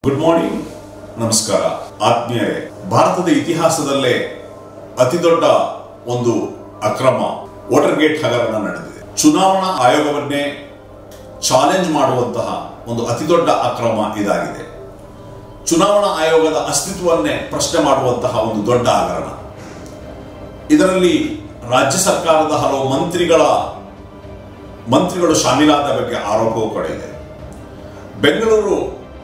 Good morning ನಮಸ್ಕಾರ ಆತ್ಮೀಯರೇ ಭಾರತದ ಇತಿಹಾಸದಲ್ಲೇ ಅತಿ ದೊಡ್ಡ ಒಂದು ಅಕ್ರಮ ವಾಟರ್ ಗೇಟ್ ಹಗರಣ ನಡೆದಿದೆ ಚುನಾವಣಾ ಆಯೋಗವನ್ನೇ ಚಾಲೆಂಜ್ ಮಾಡುವಂತಹ ಒಂದು ಅತಿ ದೊಡ್ಡ ಅಕ್ರಮ ಇದಾಗಿದೆ ಚುನಾವಣಾ ಆಯೋಗದ ಅಸ್ತಿತ್ವವನ್ನೇ ಪ್ರಶ್ನೆ ಮಾಡುವಂತಹ ಒಂದು ದೊಡ್ಡ ಹಗರಣ ಇದರಲ್ಲಿ ರಾಜ್ಯ ಸರ್ಕಾರದ ಹಲವು ಮಂತ್ರಿಗಳ ಮಂತ್ರಿಗಳು ಶಾಮೀಲಾದ ಬಗ್ಗೆ ಆರೋಪವೂ ಕೂಡ ಇದೆ ಬೆಂಗಳೂರು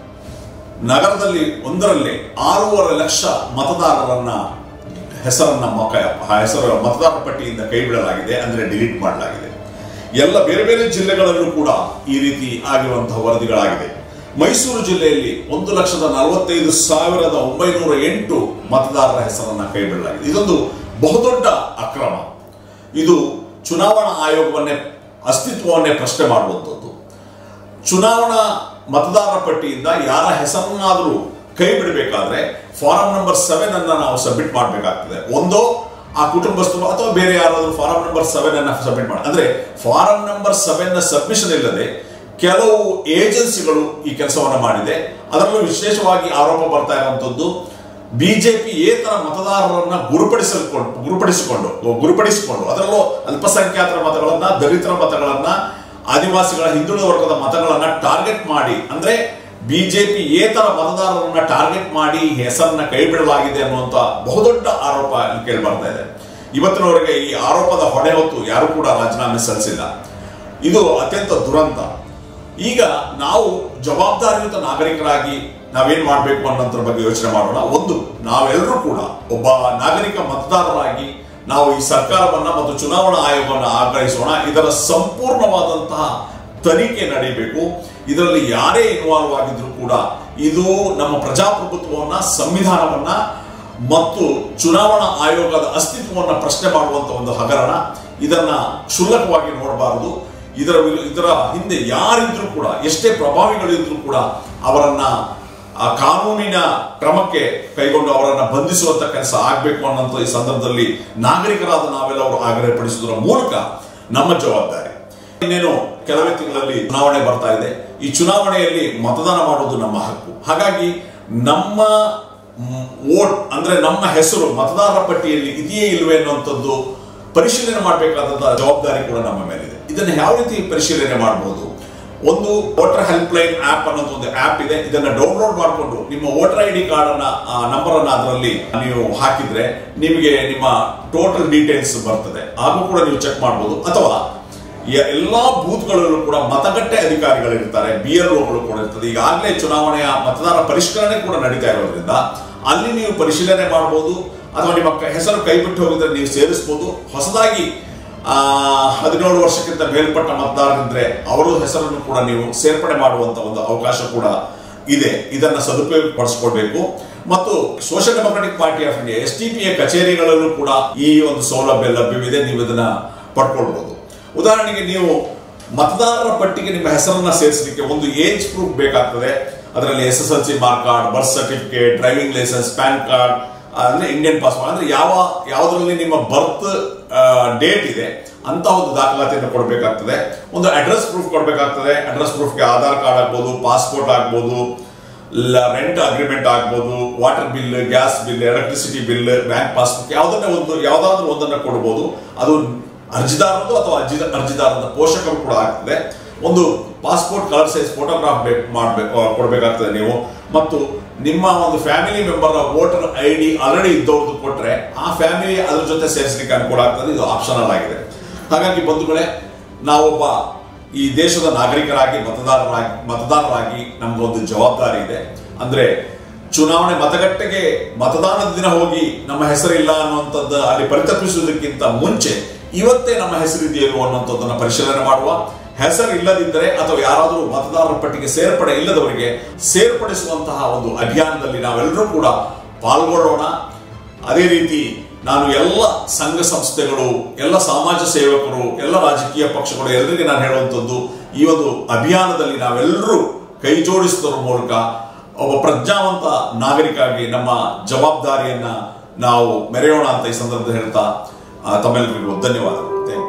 ನಗರದಲ್ಲಿ ಒಂದರಲ್ಲಿ ಆರೂವರೆ ಲಕ್ಷ ಮತದಾರರನ್ನ ಹೆಸರನ್ನ ಮೊಕ ಹೆಸರು ಮತದಾರರ ಪಟ್ಟಿಯಿಂದ ಕೈ ಬಿಡಲಾಗಿದೆ ಅಂದ್ರೆ ಡಿಲೀಟ್ ಮಾಡಲಾಗಿದೆ ಎಲ್ಲ ಬೇರೆ ಬೇರೆ ಜಿಲ್ಲೆಗಳಲ್ಲೂ ಕೂಡ ಈ ರೀತಿ ಆಗಿರುವಂತಹ ವರದಿಗಳಾಗಿದೆ ಮೈಸೂರು ಜಿಲ್ಲೆಯಲ್ಲಿ ಒಂದು ಲಕ್ಷದ ನಲವತ್ತೈದು ಸಾವಿರದ ಒಂಬೈನೂರ ಎಂಟು ಮತದಾರರ ಹೆಸರನ್ನ ಕೈ ಬಿಡಲಾಗಿದೆ ಇದೊಂದು ಬಹುದೊಡ್ಡ ಅಕ್ರಮ ಇದು ಚುನಾವಣಾ ಆಯೋಗವನ್ನೇ ಅಸ್ತಿತ್ವವನ್ನೇ ಪ್ರಶ್ನೆ ಮಾಡುವಂಥದ್ದು ಚುನಾವಣಾ ಮತದಾರರ ಪಟ್ಟಿಯಿಂದ ಯಾರ ಹೆಸರನ್ನಾದರೂ ಕೈ ಬಿಡಬೇಕಾದ್ರೆ ಫಾರಂ ನಂಬರ್ ಸೆವೆನ್ ಅನ್ನ ನಾವು ಸಬ್ಮಿಟ್ ಮಾಡಬೇಕಾಗ್ತದೆ ಒಂದು ಆ ಕುಟುಂಬಸ್ಥರು ಅಥವಾ ಬೇರೆ ಯಾರಾದರೂ ಫಾರಂ ನಂಬರ್ ಸೆವೆನ್ ಅನ್ನ ಸಬ್ಮಿಟ್ ಮಾಡಿ ಅಂದ್ರೆ ಫಾರಂ ನಂಬರ್ ಸೆವೆನ್ ನ ಸಬ್ಮಿಷನ್ ಇಲ್ಲದೆ ಕೆಲವು ಏಜೆನ್ಸಿಗಳು ಈ ಕೆಲಸವನ್ನ ಮಾಡಿದೆ ಅದರಲ್ಲೂ ವಿಶೇಷವಾಗಿ ಆರೋಪ ಬರ್ತಾ ಇರುವಂತದ್ದು ಬಿಜೆಪಿ ಏತರ ಮತದಾರರನ್ನ ಗುರುಪಡಿಸಿಕೊಂಡು ಗುರುಪಡಿಸಿಕೊಂಡು ಗುರುಪಡಿಸಿಕೊಂಡು ಅದರಲ್ಲೂ ಅಲ್ಪಸಂಖ್ಯಾತರ ಮತಗಳನ್ನ ದಲಿತರ ಮತಗಳನ್ನ ಆದಿವಾಸಿಗಳ ಹಿಂದುಳಿದ ವರ್ಗದ ಮತಗಳನ್ನ ಟಾರ್ಗೆಟ್ ಮಾಡಿ ಅಂದ್ರೆ ಬಿಜೆಪಿ ಏತರ ಮತದಾರರನ್ನ ಟಾರ್ಗೆಟ್ ಮಾಡಿ ಹೆಸರನ್ನ ಕೈ ಬಿಡಲಾಗಿದೆ ಅನ್ನುವಂತ ಬಹುದೊಡ್ಡ ಆರೋಪ ಇಲ್ಲಿ ಕೇಳಿ ಬರ್ತಾ ಇದೆ ಇವತ್ತಿನವರೆಗೆ ಈ ಆರೋಪದ ಹೊಣೆ ಹೊತ್ತು ಯಾರು ಕೂಡ ರಾಜೀನಾಮೆ ಸಲ್ಲಿಸಿಲ್ಲ ಇದು ಅತ್ಯಂತ ದುರಂತ ಈಗ ನಾವು ಜವಾಬ್ದಾರಿಯುತ ನಾಗರಿಕರಾಗಿ ನಾವೇನ್ ಮಾಡಬೇಕು ಅನ್ನೋದ್ರ ಬಗ್ಗೆ ಯೋಚನೆ ಮಾಡೋಣ ಒಂದು ನಾವೆಲ್ಲರೂ ಕೂಡ ಒಬ್ಬ ನಾಗರಿಕ ಮತದಾರರಾಗಿ ನಾವು ಈ ಸರ್ಕಾರವನ್ನ ಮತ್ತು ಚುನಾವಣಾ ಆಯೋಗವನ್ನು ಆಗ್ರಹಿಸೋಣ ಇದರ ಸಂಪೂರ್ಣವಾದಂತಹ ತನಿಖೆ ನಡೀಬೇಕು ಇದರಲ್ಲಿ ಯಾರೇ ಇನ್ವಾಲ್ವ್ ಆಗಿದ್ರು ಕೂಡ ಇದು ನಮ್ಮ ಪ್ರಜಾಪ್ರಭುತ್ವವನ್ನ ಸಂವಿಧಾನವನ್ನ ಮತ್ತು ಚುನಾವಣಾ ಆಯೋಗದ ಅಸ್ತಿತ್ವವನ್ನ ಪ್ರಶ್ನೆ ಮಾಡುವಂತ ಒಂದು ಹಗರಣ ಇದನ್ನ ಕ್ಷುಲ್ಲಕವಾಗಿ ನೋಡಬಾರದು ಇದರ ವಿರು- ಇದರ ಹಿಂದೆ ಯಾರಿದ್ರು ಕೂಡ ಎಷ್ಟೇ ಪ್ರಭಾವಿಗಳಿದ್ರು ಕೂಡ ಅವರನ್ನ ಆ ಕಾನೂನಿನ ಕ್ರಮಕ್ಕೆ ಕೈಗೊಂಡು ಅವರನ್ನ ಬಂಧಿಸುವಂತ ಕೆಲಸ ಆಗ್ಬೇಕು ಅನ್ನೋಂಥ ಈ ಸಂದರ್ಭದಲ್ಲಿ ನಾಗರಿಕರಾದ ನಾವೆಲ್ಲವರು ಆಗ್ರಹಪಡಿಸುವುದರ ಮೂಲಕ ನಮ್ಮ ಜವಾಬ್ದಾರಿ ಇನ್ನೇನು ಕೆಲವೇ ತಿಂಗಳಲ್ಲಿ ಚುನಾವಣೆ ಬರ್ತಾ ಇದೆ ಈ ಚುನಾವಣೆಯಲ್ಲಿ ಮತದಾನ ಮಾಡೋದು ನಮ್ಮ ಹಕ್ಕು ಹಾಗಾಗಿ ನಮ್ಮ ವೋಟ್ ಅಂದ್ರೆ ನಮ್ಮ ಹೆಸರು ಮತದಾರರ ಪಟ್ಟಿಯಲ್ಲಿ ಇದೆಯೇ ಇಲ್ವೇ ಅನ್ನುವಂಥದ್ದು ಪರಿಶೀಲನೆ ಮಾಡಬೇಕಾದಂತಹ ಜವಾಬ್ದಾರಿ ಕೂಡ ನಮ್ಮ ಮೇಲಿದೆ ಇದನ್ನು ಯಾವ ರೀತಿ ಪರಿಶೀಲನೆ ಮಾಡಬಹುದು ಒಂದು ವೋಟರ್ ಹೆಲ್ಪ್ ಲೈನ್ ಆಪ್ ಅನ್ನೋದು ಒಂದು ಆಪ್ ಇದೆ ಇದನ್ನ ಡೌನ್ಲೋಡ್ ಮಾಡಿಕೊಂಡು ನಿಮ್ಮ ವೋಟರ್ ಐ ಡಿ ಕಾರ್ಡ್ ಅನ್ನ ನಂಬರ್ ಅನ್ನ ಅದರಲ್ಲಿ ನೀವು ಹಾಕಿದ್ರೆ ನಿಮಗೆ ನಿಮ್ಮ ಟೋಟಲ್ ಡೀಟೇಲ್ಸ್ ಬರ್ತದೆ ಹಾಗೂ ಕೂಡ ನೀವು ಚೆಕ್ ಮಾಡಬಹುದು ಅಥವಾ ಯ- ಎಲ್ಲಾ ಬೂತ್ಗಳಲ್ಲೂ ಕೂಡ ಮತಗಟ್ಟೆ ಅಧಿಕಾರಿಗಳಿರ್ತಾರೆ ಬಿ ಎಲ್ ಓಗಳು ಕೂಡ ಇರ್ತದೆ ಈಗಾಗಲೇ ಚುನಾವಣೆಯ ಮತದಾರ ಪರಿಷ್ಕರಣೆ ಕೂಡ ನಡೀತಾ ಇರೋದ್ರಿಂದ ಅಲ್ಲಿ ನೀವು ಪರಿಶೀಲನೆ ಮಾಡಬಹುದು ಅಥವಾ ನಿಮ್ಮ ಕ- ಹೆಸರು ಕೈಬಿಟ್ಟು ಹೋಗಿದ್ರೆ ನೀವು ಸೇರಿಸಬಹುದು ಹೊಸದಾಗಿ ಆ ಹದಿನೇಳು ವರ್ಷಕ್ಕಿಂತ ಮೇಲ್ಪಟ್ಟ ಮತದಾರರಿದ್ರೆ ಅವರ ಹೆಸರನ್ನು ಕೂಡ ನೀವು ಸೇರ್ಪಡೆ ಮಾಡುವಂತ ಒಂದು ಅವಕಾಶ ಕೂಡ ಇದೆ ಇದನ್ನ ಸದುಪಯೋಗ ಪಡಿಸ್ಕೊಳ್ಬೇಕು ಮತ್ತು social democratic party of India S T P A ಕಚೇರಿಗಳಲ್ಲೂ ಕೂಡ ಈ ಒಂದು ಸೌಲಭ್ಯ ಲಭ್ಯವಿದೆ ನೀವು ಇದನ್ನ ಪಡ್ಕೊಳ್ಬಹುದು ಉದಾಹರಣೆಗೆ ನೀವು ಮತದಾರರ ಪಟ್ಟಿಗೆ ನಿಮ್ಮ ಹೆಸರನ್ನ ಸೇರಿಸಲಿಕ್ಕೆ ಒಂದು ಏಜ್ ಪ್ರೂಫ್ ಬೇಕಾಗ್ತದೆ ಅದರಲ್ಲಿ S S L C mark card birth certificate driving licence pan card ಅಂದ್ರೆ ಇಂಡಿಯನ್ ಪಾಸ್ಪೋರ್ಟ್ ಅಂದ್ರೆ ಯಾವ ಯಾವುದರಲ್ಲಿ ನಿಮ್ಮ ಬರ್ತ್ ಡೇಟ್ ಇದೆ ಅಂತ ಒಂದು ದಾಖಲಾತಿಯನ್ನು ಕೊಡಬೇಕಾಗ್ತದೆ ಒಂದು ಅಡ್ರೆಸ್ ಪ್ರೂಫ್ ಕೊಡಬೇಕಾಗ್ತದೆ ಅಡ್ರೆಸ್ ಪ್ರೂಫ್ಗೆ ಆಧಾರ್ ಕಾರ್ಡ್ ಆಗ್ಬೋದು ಪಾಸ್ಪೋರ್ಟ್ ಆಗ್ಬೋದು ರೆಂಟ್ ಅಗ್ರಿಮೆಂಟ್ ಆಗ್ಬೋದು water bill gas bill electricity bill bank passbook ಯಾವುದನ್ನೇ ಒಂದು ಯಾವುದಾದ್ರೂ ಒಂದನ್ನು ಕೊಡ್ಬೋದು ಅದು ಅರ್ಜಿದಾರದ್ದು ಅಥವಾ ಅರ್ಜಿ ಅರ್ಜಿದಾರರ ಪೋಷಕರು ಕೂಡ ಆಗ್ತದೆ ಒಂದು ಪಾಸ್ಪೋರ್ಟ್ ಕಲರ್ ಸೈಜ್ ಫೋಟೋಗ್ರಾಫ್ ಮಾಡ್ಬೇಕು ಕೊಡಬೇಕಾಗ್ತದೆ ನೀವು ಮತ್ತು ನಿಮ್ಮ ಒಂದು family member voter I D already ಇದ್ದವ್ರದ್ದು ಕೊಟ್ರೆ ಆ ಫ್ಯಾಮಿಲಿ ಅದ್ರ ಜೊತೆ ಸೇರಿಸಲಿಕ್ಕೆ ಅನುಕೂಲ ಆಗ್ತದೆ ಇದು ಆಪ್ಷನಲ್ ಆಗಿದೆ ಹಾಗಾಗಿ ಬಂಧುಗಳೇ ನಾವೊಬ್ಬ ಈ ದೇಶದ ನಾಗರಿಕರಾಗಿ ಮತದಾರರಾಗಿ ಮತದಾರರಾಗಿ ನಮ್ಗೊಂದು ಜವಾಬ್ದಾರಿ ಇದೆ ಅಂದ್ರೆ ಚುನಾವಣೆ ಮತಗಟ್ಟೆಗೆ ಮತದಾನದ ದಿನ ಹೋಗಿ ನಮ್ಮ ಹೆಸರಿಲ್ಲ ಅನ್ನುವಂಥದ್ದು ಅಲ್ಲಿ ಪರಿತಪಿಸುವುದಕ್ಕಿಂತ ಮುಂಚೆ ಇವತ್ತೇ ನಮ್ಮ ಹೆಸರಿದೆಯೋ ಅನ್ನುವಂಥದ್ದನ್ನ ಪರಿಶೀಲನೆ ಮಾಡುವ ಹೆಸರು ಇಲ್ಲದಿದ್ದರೆ ಅಥವಾ ಯಾರಾದರೂ ಮತದಾರರ ಪಟ್ಟಿಗೆ ಸೇರ್ಪಡೆ ಇಲ್ಲದವರಿಗೆ ಸೇರ್ಪಡಿಸುವಂತಹ ಒಂದು ಅಭಿಯಾನದಲ್ಲಿ ನಾವೆಲ್ಲರೂ ಕೂಡ ಪಾಲ್ಗೊಳ್ಳೋಣ ಅದೇ ರೀತಿ ನಾನು ಎಲ್ಲ ಸಂಘ ಸಂಸ್ಥೆಗಳು ಎಲ್ಲ ಸಮಾಜ ಸೇವಕರು ಎಲ್ಲ ರಾಜಕೀಯ ಪಕ್ಷಗಳು ಎಲ್ಲರಿಗೆ ನಾನು ಹೇಳುವಂಥದ್ದು ಈ ಒಂದು ಅಭಿಯಾನದಲ್ಲಿ ನಾವೆಲ್ಲರೂ ಕೈ ಜೋಡಿಸುವುದರ ಮೂಲಕ ಒಬ್ಬ ಪ್ರಜ್ಞಾವಂತ ನಾಗರಿಕಾಗಿ ನಮ್ಮ ಜವಾಬ್ದಾರಿಯನ್ನ ನಾವು ಮೆರೆಯೋಣ ಅಂತ ಈ ಸಂದರ್ಭದಲ್ಲಿ ಹೇಳ್ತಾ ಆ, ತಮ್ಮೆಲ್ಲರಿಗೂ ಧನ್ಯವಾದಗಳು Thank you.